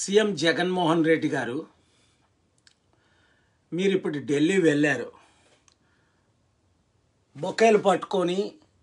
CM Jaganmohan Reddy గారు మీరు ఇప్పుడు ఢిల్లీ వెళ్ళారు బొకేలు పట్టుకొని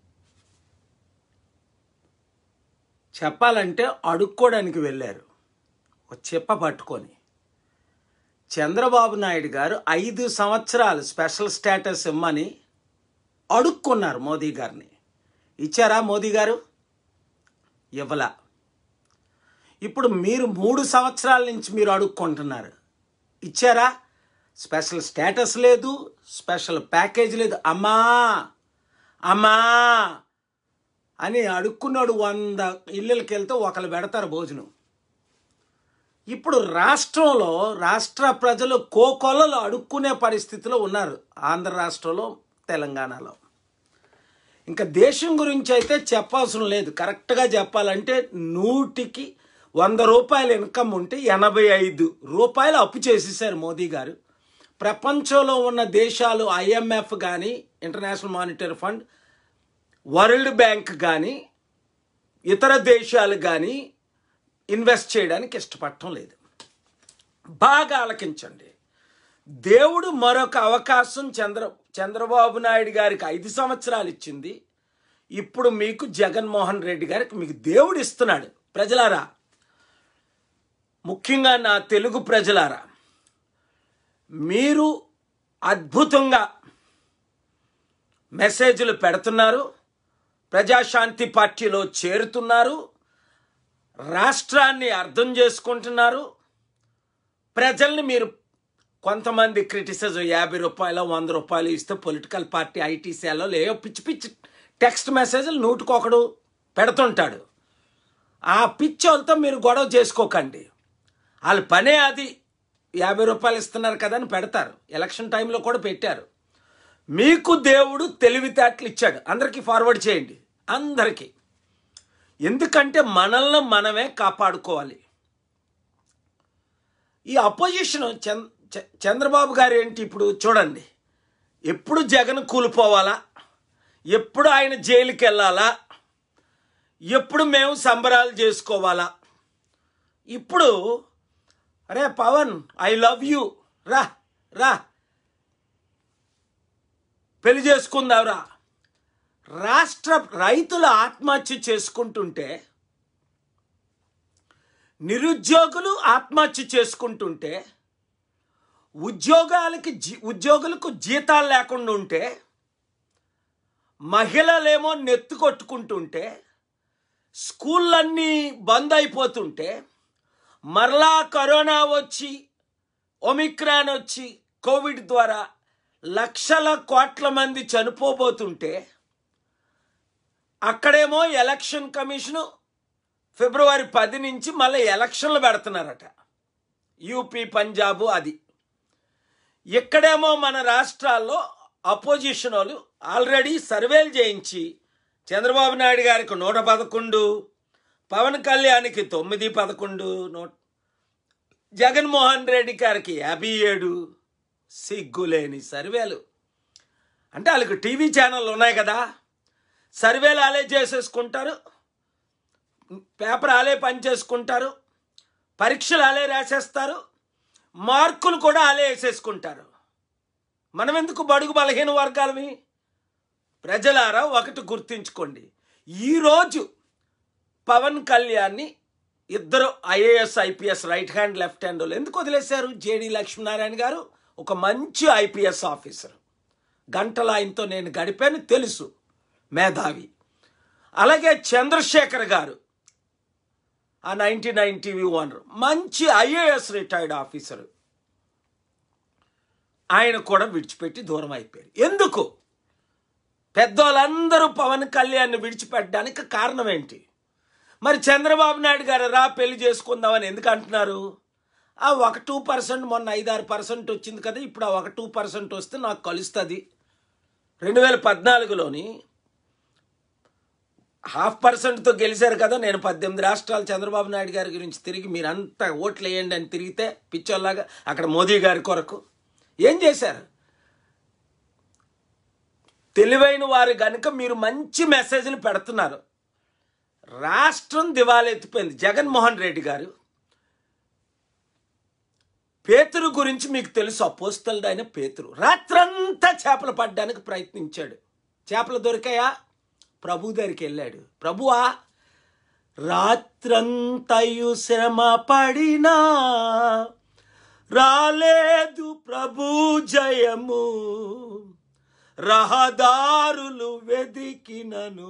చెప్పాలంటే అడుక్కోవడానికి వెళ్ళారు ఒక చెప్ప పట్టుకొని చంద్రబాబు నాయుడు గారు ఐదు సంవత్సరాలు స్పెషల్ స్టేటస్ ఇమ్మని అడుక్కున్నారు మోదీ గారిని ఇచ్చారా మోదీ గారు ఇవ్వలా ఇప్పుడు మీరు మూడు సంవత్సరాల నుంచి మీరు అడుక్కుంటున్నారు ఇచ్చారా స్పెషల్ స్టేటస్ లేదు స్పెషల్ ప్యాకేజ్ లేదు అమ్మా అమ్మా అని అడుక్కున్నాడు వంద ఇళ్ళకి వెళ్తే ఒకరు పెడతారు భోజనం ఇప్పుడు రాష్ట్రంలో రాష్ట్ర ప్రజలు కోకొల్లలు అడుక్కునే పరిస్థితిలో ఉన్నారు ఆంధ్ర రాష్ట్రంలో తెలంగాణలో ఇంకా దేశం గురించి అయితే చెప్పాల్సిన లేదు కరెక్ట్గా చెప్పాలంటే నూటికి వంద రూపాయల ఇన్కమ్ ఉంటే ఎనభై ఐదు రూపాయలు అప్పు చేసేసారు మోదీ గారు ప్రపంచంలో ఉన్న దేశాలు ఐఎంఎఫ్ కానీ international monetary fund world bank కానీ ఇతర దేశాలు కానీ ఇన్వెస్ట్ చేయడానికి ఇష్టపడటం లేదు బాగా ఆలకించండి దేవుడు మరొక అవకాశం చంద్ర చంద్రబాబు నాయుడు గారికి ఐదు సంవత్సరాలు ఇచ్చింది ఇప్పుడు మీకు జగన్మోహన్ రెడ్డి గారికి మీకు దేవుడు ఇస్తున్నాడు ప్రజలారా ముఖ్యంగా నా తెలుగు ప్రజలారా మీరు అద్భుతంగా మెసేజ్లు పెడుతున్నారు ప్రజాశాంతి పార్టీలో చేరుతున్నారు రాష్ట్రాన్ని అర్థం చేసుకుంటున్నారు ప్రజల్ని మీరు కొంతమంది క్రిటిసిజం యాభై రూపాయలు వంద రూపాయలు ఇస్తే పొలిటికల్ పార్టీ ఐటీసీలో లేవో పిచ్చి పిచ్చి టెక్స్ట్ మెసేజ్లు నూటికొకడు పెడుతుంటాడు ఆ పిచ్చోళ్ళతో మీరు గొడవ చేసుకోకండి వాళ్ళ పనే అది యాభై రూపాయలు ఇస్తున్నారు కదా అని పెడతారు ఎలక్షన్ టైంలో కూడా పెట్టారు మీకు దేవుడు తెలివితేటలు ఇచ్చాడు అందరికీ ఫార్వర్డ్ చేయండి అందరికీ ఎందుకంటే మనల్ని మనమే కాపాడుకోవాలి ఈ అపోజిషన్ చంద్ర చంద్రబాబు గారు ఏంటి ఇప్పుడు చూడండి ఎప్పుడు జగన్ కూలిపోవాలా ఎప్పుడు ఆయన జైలుకి వెళ్ళాలా ఎప్పుడు మేము సంబరాలు చేసుకోవాలా ఇప్పుడు అరే పవన్ ఐ లవ్ యూ రా రా పెళ్లి చేసుకుందావురా రాష్ట్ర రైతులు ఆత్మహత్య చేసుకుంటుంటే నిరుద్యోగులు ఆత్మహత్య చేసుకుంటుంటే ఉద్యోగాలకి జీ ఉద్యోగులకు జీతాలు లేకుండా ఉంటే మహిళలేమో నెత్తు కొట్టుకుంటుంటే స్కూళ్ళన్నీ బంద్ అయిపోతుంటే మరలా కరోనా వచ్చి ఒమిక్రాన్ వచ్చి కోవిడ్ ద్వారా లక్షల కోట్ల మంది చనిపోబోతుంటే అక్కడేమో ఎలక్షన్ కమిషను ఫిబ్రవరి పది నుంచి మళ్ళీ ఎలక్షన్లు పెడుతున్నారట యూపీ పంజాబు అది ఇక్కడేమో మన రాష్ట్రాల్లో అపోజిషన్ వాళ్ళు ఆల్రెడీ సర్వేలు చేయించి చంద్రబాబు నాయుడు గారికి నూట పదకొండు పవన్ కళ్యాణ్కి తొమ్మిది పదకొండు నూట జగన్మోహన్ రెడ్డి గారికి యాభై ఏడు సిగ్గులేని సర్వేలు అంటే వాళ్ళకి టీవీ ఛానళ్ళు ఉన్నాయి కదా సర్వేలు ఆలే చేసేసుకుంటారు పేపర్ ఆలే పని చేసుకుంటారు పరీక్షలు ఆలే రాసేస్తారు మార్కులు కూడా ఆలే వేసేసుకుంటారు మనం ఎందుకు బడుగు బలహీన వర్గాలవి ప్రజలారా ఒకటి గుర్తించుకోండి ఈరోజు పవన్ కళ్యాణ్ని ఇద్దరు IAS IPS right hand left hand వాళ్ళు ఎందుకు వదిలేశారు జేడి లక్ష్మీనారాయణ గారు ఒక మంచి ఐపీఎస్ ఆఫీసర్ గంటల ఆయనతో నేను గడిపాను తెలుసు మేధావి అలాగే చంద్రశేఖర్ గారు ఆ నైన్టీ నైన్ టీవీ ఓనర్ మంచి ఐఏఎస్ రిటైర్డ్ ఆఫీసర్ ఆయన కూడా విడిచిపెట్టి దూరం అయిపోయారు ఎందుకు పెద్దోళ్ళందరూ పవన్ కళ్యాణ్ని విడిచిపెట్టడానికి కారణం ఏంటి మరి చంద్రబాబు నాయుడు గారు రా పెళ్లి చేసుకుందామని ఎందుకు అంటున్నారు ఆ ఒక టూ పర్సెంట్ మొన్న ఐదారు పర్సెంట్ వచ్చింది కదా ఇప్పుడు ఆ ఒక టూ పర్సెంట్ వస్తే నాకు కలుస్తుంది రెండు వేల పద్నాలుగులోని హాఫ్ పర్సెంట్తో గెలిచారు కదా నేను పద్దెనిమిది రాష్ట్రాలు చంద్రబాబు నాయుడు గారి గురించి తిరిగి మీరంతా ఓట్లు వేయండి అని తిరిగితే పిచ్చోళ్ళలాగా అక్కడ మోదీ గారి కొరకు ఏం చేశారు తెలివైన వారు కనుక మీరు మంచి మెసేజ్లు పెడుతున్నారు రాష్ట్రం దివాలెత్తిపోయింది జగన్మోహన్ రెడ్డి గారు పేతురు గురించి మీకు తెలుసు అపోస్తలుడు అయిన పేతురు రాత్రంతా చేపలు పడ్డానికి ప్రయత్నించాడు చేపలు దొరికాయా ప్రభు దగ్గరికి వెళ్ళాడు ప్రభువా రాత్రంతయు శ్రమ పడినా రాలేదు ప్రభు జయము రహదారులు వెదికినను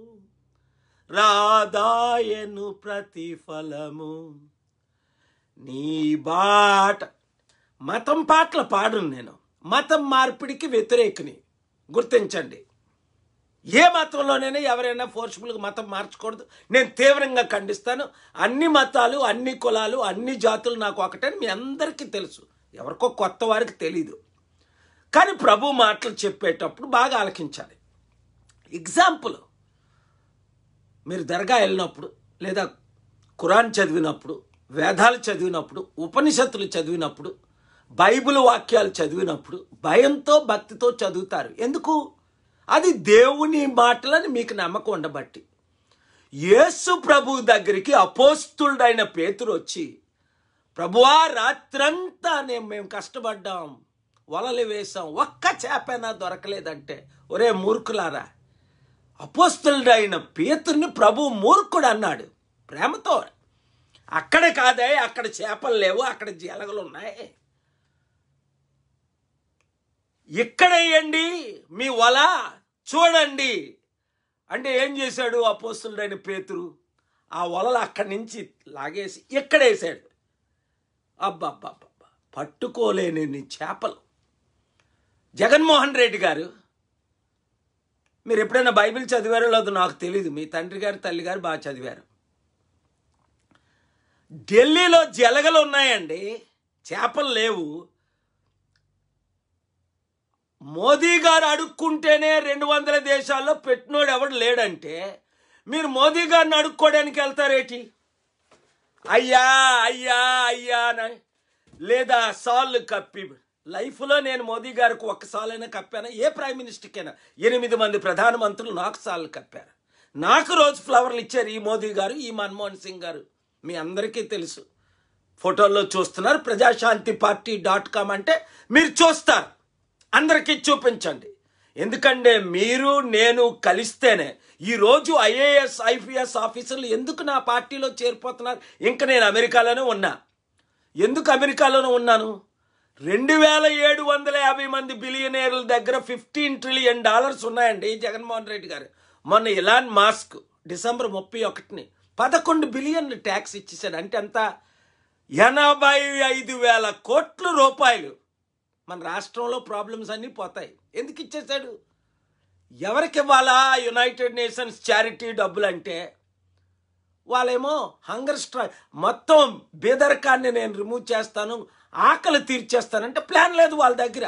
రాదాయను ప్రతిఫలము నీ బాట మతం పాటలు పాడును నేను మతం మార్పిడికి వ్యతిరేకిని గుర్తించండి ఏ మతంలోనైనా ఎవరైనా ఫోర్స్ఫుల్గా మతం మార్చకూడదు నేను తీవ్రంగా ఖండిస్తాను అన్ని మతాలు అన్ని కులాలు అన్ని జాతులు నాకు ఒకటే మీ అందరికీ తెలుసు ఎవరికో కొత్త వారికి తెలీదు కానీ ప్రభు మాటలు చెప్పేటప్పుడు బాగా ఆలకించాలి ఎగ్జాంపుల్ మీరు దర్గా వెళ్ళినప్పుడు లేదా ఖురాన్ చదివినప్పుడు వేదాలు చదివినప్పుడు ఉపనిషత్తులు చదివినప్పుడు బైబిల్ వాక్యాలు చదివినప్పుడు భయంతో భక్తితో చదువుతారు ఎందుకు అది దేవుని మాటలని మీకు నమ్మకం ఉండబట్టి యేసు ప్రభు దగ్గరికి అపోస్తుడైన పేతురు వచ్చి ప్రభువా రాత్రంతా నేను మేము కష్టపడ్డాం వలలు వేసాం ఒక్క చేపైనా దొరకలేదంటే ఒరే మూర్ఖులారా అపోస్తుడైన పేతుర్ని ప్రభు మూర్ఖుడు అన్నాడు ప్రేమతో అక్కడ కాదే అక్కడ చేపలు లేవు అక్కడ జలగలు ఉన్నాయి ఇక్కడ వేయండి మీ వల చూడండి అంటే ఏం చేశాడు అపోస్తుడైన పేతురు ఆ వలలు అక్కడి నుంచి లాగేసి ఇక్కడ వేసాడు అబ్బబ్బబ్బబ్బా పట్టుకోలేని చేపలు జగన్మోహన్ రెడ్డి గారు మీరు ఎప్పుడైనా బైబిల్ చదివారో లేదో నాకు తెలియదు మీ తండ్రి గారు తల్లి గారు బాగా చదివారు ఢిల్లీలో జలగలు ఉన్నాయండి చేపలు లేవు మోదీ గారు అడుక్కుంటేనే రెండు వందల దేశాల్లో పెట్టినోడు ఎవడు లేడంటే మీరు మోదీ గారిని అడుక్కోవడానికి వెళ్తారేటి అయ్యా అయ్యా అయ్యా అని లేదా సాల్లు కప్పి లైఫ్లో నేను మోదీ గారికి ఒక్క సాలైనా కప్పాను ఏ ప్రైమ్ మినిస్టర్కైనా ఎనిమిది మంది ప్రధానమంత్రులు నాకు సార్లు కప్పారు నాకు రోజు ఫ్లవర్లు ఇచ్చారు ఈ మోదీ గారు ఈ మన్మోహన్ సింగ్ గారు మీ అందరికీ తెలుసు ఫోటోల్లో చూస్తున్నారు ప్రజాశాంతి పార్టీ డాట్ కామ్ అంటే మీరు చూస్తారు అందరికీ చూపించండి ఎందుకంటే మీరు నేను కలిస్తేనే ఈరోజు ఐఏఎస్ ఐపీఎస్ ఆఫీసర్లు ఎందుకు నా పార్టీలో చేరిపోతున్నారు ఇంకా నేను అమెరికాలోనే ఉన్నా ఎందుకు అమెరికాలోనే ఉన్నాను రెండు వేల ఏడు వందల యాభై మంది బిలియనీర్ల దగ్గర ఫిఫ్టీన్ ట్రిలియన్ డాలర్స్ ఉన్నాయండి జగన్మోహన్ రెడ్డి గారు మొన్న ఇలాన్ మాస్క్ డిసెంబర్ ముప్పై ఒకటిని పదకొండు బిలియన్లు ట్యాక్స్ ఇచ్చేసాడు అంటే ఎంత ఎనభై ఐదు వేల కోట్ల రూపాయలు మన రాష్ట్రంలో ప్రాబ్లమ్స్ అన్నీ పోతాయి ఎందుకు ఇచ్చేసాడు ఎవరికి ఇవ్వాలా యునైటెడ్ నేషన్స్ చారిటీ డబ్బులు అంటే వాళ్ళేమో హంగర్ స్ట్రై మొత్తం బేదరకాన్ని నేను రిమూవ్ చేస్తాను ఆకలి తీర్చేస్తానంటే ప్లాన్ లేదు వాళ్ళ దగ్గర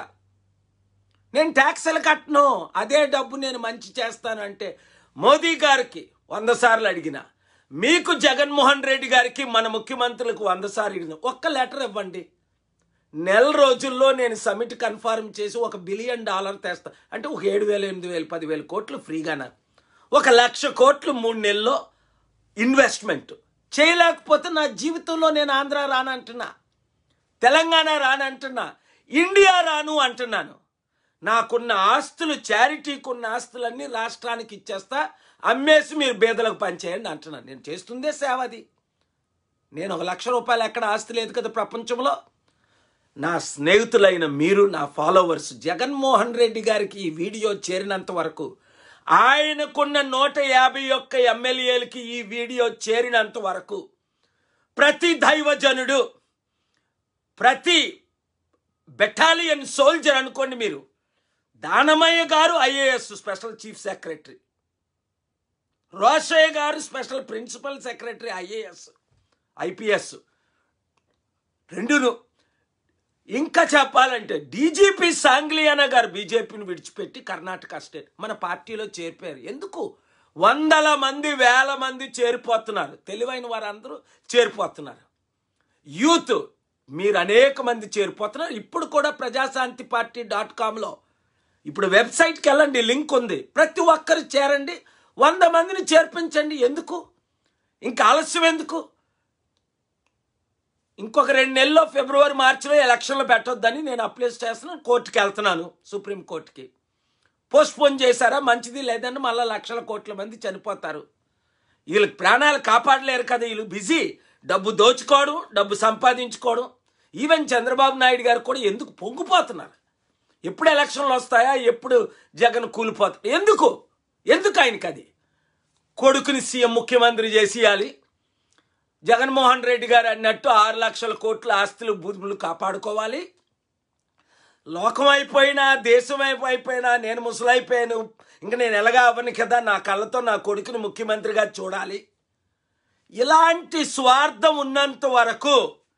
నేను ట్యాక్స్లు కట్టను అదే డబ్బు నేను మంచి చేస్తాను అంటే మోదీ గారికి వంద సార్లు అడిగిన మీకు జగన్మోహన్ రెడ్డి గారికి మన ముఖ్యమంత్రులకు వంద సార్లు అడిగిన ఒక్క లెటర్ ఇవ్వండి నెల రోజుల్లో నేను సమిట్ కన్ఫర్మ్ చేసి ఒక బిలియన్ డాలర్ తెస్తా అంటే ఒక ఏడు వేల ఎనిమిది వేలు పదివేల కోట్లు ఫ్రీగానా ఒక లక్ష కోట్లు మూడు నెలల్లో ఇన్వెస్ట్మెంట్ చేయలేకపోతే నా జీవితంలో నేను ఆంధ్ర రానంటున్నా తెలంగాణ రానంటున్నా ఇండియా రాను అంటున్నాను నాకున్న ఆస్తులు చారిటీకి ఉన్న ఆస్తులన్నీ రాష్ట్రానికి ఇచ్చేస్తా అమ్మేసి మీరు బేదలకు పనిచేయండి అంటున్నాను నేను చేస్తుందే సేవ అది నేను ఒక లక్ష రూపాయలు ఎక్కడ ఆస్తి లేదు కదా ప్రపంచంలో నా స్నేహితులైన మీరు నా ఫాలోవర్స్ జగన్మోహన్ రెడ్డి గారికి ఈ వీడియో చేరినంత వరకు ఆయనకున్న నూట యాభై ఒక్క ఎమ్మెల్యేలకి ఈ వీడియో చేరినంత వరకు ప్రతి దైవజనుడు ప్రతి బెటాలియన్ సోల్జర్ అనుకోండి మీరు Danamayya garu IAS special chief secretary Rosaiah garu special principal secretary IAS IPS రెండును ఇంకా చెప్పాలంటే డీజీపీ సాంగ్లియానా గారు బీజేపీని విడిచిపెట్టి కర్ణాటక స్టేట్ మన పార్టీలో చేరిపోయారు ఎందుకు వందల మంది వేల మంది చేరిపోతున్నారు తెలివైన వారందరూ చేరిపోతున్నారు యూత్ మీరు అనేక మంది చేరిపోతున్నారు ఇప్పుడు కూడా ప్రజాశాంతి పార్టీ డాట్ కామ్లో ఇప్పుడు వెబ్సైట్కి వెళ్ళండి లింక్ ఉంది ప్రతి ఒక్కరు చేరండి వంద మందిని చేర్పించండి ఎందుకు ఇంకా ఆలస్యం ఎందుకు ఇంకొక రెండు నెలల్లో ఫిబ్రవరి మార్చిలో ఎలక్షన్లు పెట్టొద్దని నేను అప్లై చేస్తున్నాను కోర్టుకి వెళ్తున్నాను సుప్రీం కోర్టుకి పోస్ట్పోన్ చేశారా మంచిది లేదంటే మళ్ళీ లక్షల కోట్ల మంది చనిపోతారు వీళ్ళకి ప్రాణాలు కాపాడలేరు కదా వీళ్ళు బిజీ డబ్బు దోచుకోవడం డబ్బు సంపాదించుకోవడం ఈవెన్ చంద్రబాబు నాయుడు గారు కూడా ఎందుకు పొంగిపోతున్నారు ఎప్పుడు ఎలక్షన్లు వస్తాయా ఎప్పుడు జగన్ కూలిపోతాడు ఎందుకు ఎందుకు ఆయనకి అది కొడుకుని సీఎం ముఖ్యమంత్రి చేసేయాలి జగన్మోహన్ రెడ్డి గారు అన్నట్టు ఆరు లక్షల కోట్ల ఆస్తులు భూములు కాపాడుకోవాలి లోకం అయిపోయినా దేశం అయిపో- అయిపోయినా నేను ముసలైపోయాను ఇంక నేను ఎలాగా అవ్వను కదా నా కళ్ళతో నా కొడుకుని ముఖ్యమంత్రిగా చూడాలి ఇలాంటి స్వార్థం ఉన్నంత వరకు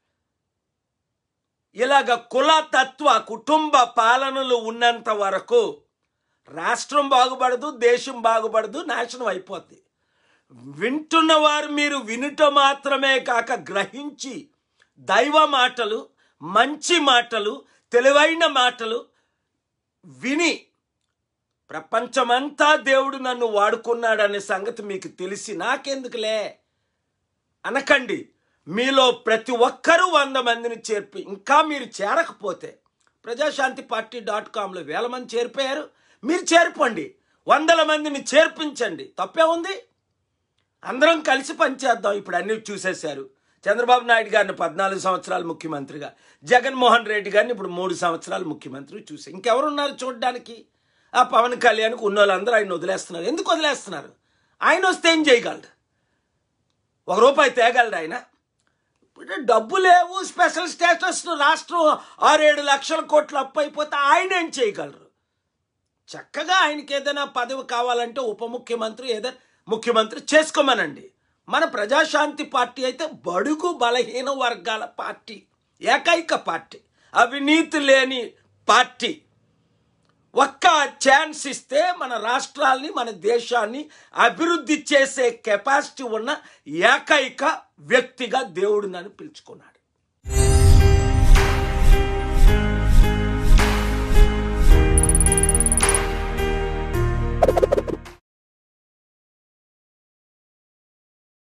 ఇలాగ కులతత్వ కుటుంబ పాలనలు ఉన్నంత వరకు రాష్ట్రం బాగుపడదు దేశం బాగుపడదు నాశనం అయిపోద్ది వింటున్న వారు మీరు వినుట మాత్రమే కాక గ్రహించి దైవ మాటలు మంచి మాటలు తెలివైన మాటలు విని ప్రపంచమంతా దేవుడు నన్ను వాడుకున్నాడనే సంగతి మీకు తెలిసి నాకెందుకులే అనకండి మీలో ప్రతి ఒక్కరూ వంద మందిని చేర్పి ఇంకా మీరు చేరకపోతే ప్రజాశాంతి పార్టీ డాట్ కామ్లో వేల మంది చేరిపోయారు మీరు చేర్పండి వందల మందిని చేర్పించండి తప్పే ఉంది అందరం కలిసి పనిచేద్దాం ఇప్పుడు అన్ని చూసేశారు చంద్రబాబు నాయుడు గారిని పద్నాలుగు సంవత్సరాలు ముఖ్యమంత్రిగా జగన్మోహన్ రెడ్డి గారిని ఇప్పుడు మూడు సంవత్సరాలు ముఖ్యమంత్రి చూసి ఇంకెవరున్నారు చూడడానికి ఆ పవన్ కళ్యాణ్కి ఉన్న వాళ్ళందరూ ఆయన వదిలేస్తున్నారు ఎందుకు వదిలేస్తున్నారు ఆయన వస్తే ఏం చేయగలడు ఒక రూపాయి తేగలడు ఆయన ఇప్పుడు డబ్బు లేవు స్పెషల్ స్టేటస్ రాష్ట్రం ఆరేడు లక్షల కోట్లు అప్పు అయిపోతే ఆయన ఏం చేయగలరు చక్కగా ఆయనకి ఏదైనా పదవి కావాలంటే ఉప ముఖ్యమంత్రి ఏదైనా ముఖ్యమంత్రి చేసుకోమనండి మన ప్రజాశాంతి పార్టీ అయితే బడుగు బలహీన వర్గాల పార్టీ ఏకైక పార్టీ అవినీతి లేని పార్టీ ఒక్క ఛాన్స్ ఇస్తే మన రాష్ట్రాల్ని మన దేశాన్ని అభివృద్ధి చేసే కెపాసిటీ ఉన్న ఏకైక వ్యక్తిగా దేవుడు నన్ను పిలుచుకున్నాడు